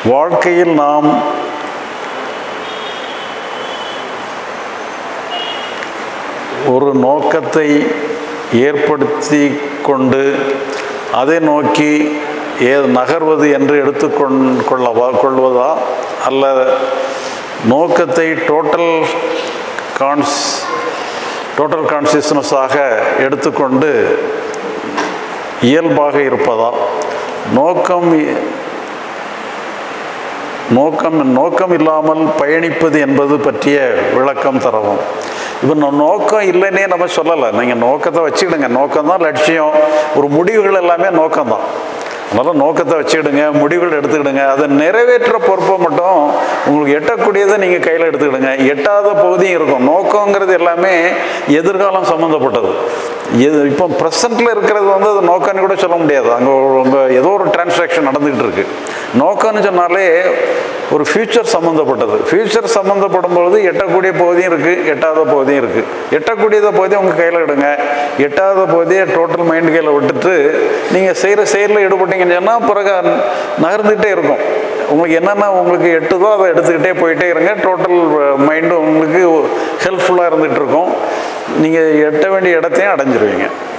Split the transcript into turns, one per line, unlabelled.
வாழ்க்கையில் நாம் ஒரு நோக்கத்தை ஏற்படுத்தி கொண்டு அதை நோக்கி ஏ நகர்வது என்று எடுத்துக்கொண் கொள்ளவா கொள்வதா அல்ல நோக்கத்தை டோட்டல் கான்ஸ் டோட்டல் கான்சியஸ்னஸாக எடுத்துக்கொண்டு இயல்பாக இருப்பதா நோக்கம் நோக்கம் நோக்கம் இல்லாமல் பயணிப்பது என்பது பற்றிய விளக்கம் தரவும் இப்போ நம்ம நோக்கம் இல்லைன்னே நம்ம சொல்லலை நீங்கள் நோக்கத்தை வச்சுக்கிடுங்க நோக்கம் தான் லட்சியம் ஒரு முடிவுகள் எல்லாமே நோக்கம்தான் அதனால் நோக்கத்தை வச்சுக்கிடுங்க முடிவுகள் எடுத்துக்கிடுங்க அதை நிறைவேற்ற பொறுப்பை மட்டும் உங்களுக்கு எட்டக்கூடியதை நீங்கள் கையில் எடுத்துக்கிடுங்க எட்டாத பகுதியும் இருக்கும் நோக்கங்கிறது எல்லாமே எதிர்காலம் சம்மந்தப்பட்டது எது இப்போ ப்ரெசண்ட்டில் இருக்கிறது வந்து அது நோக்கம்னு கூட சொல்ல முடியாது அங்கே உங்கள் ஏதோ ஒரு டிரான்சாக்ஷன் நடந்துகிட்டு இருக்கு நோக்கம்னு சொன்னாலே ஒரு ஃப்யூச்சர் சம்மந்தப்பட்டது ஃப்யூச்சர் சம்மந்தப்படும் பொழுது எட்டக்கூடிய பகுதியும் இருக்குது எட்டாத பகுதியும் இருக்குது எட்டக்கூடியத பகுதியை உங்கள் கையில் எடுங்க எட்டாத பகுதியை டோட்டல் மைண்ட் கையில் விட்டுட்டு நீங்கள் செய்கிற செயலில் ஈடுபட்டீங்கன்னு சொன்னால் பிறகு நகர்ந்துகிட்டே இருக்கும் உங்களுக்கு என்னென்ன உங்களுக்கு எட்டுதோ அதை எடுத்துக்கிட்டே போயிட்டே இருங்க டோட்டல் மைண்டும் உங்களுக்கு ஹெல்ப்ஃபுல்லாக இருந்துகிட்டு இருக்கும் நீங்கள் எட்ட வேண்டிய இடத்தையும் அடைஞ்சிருவீங்க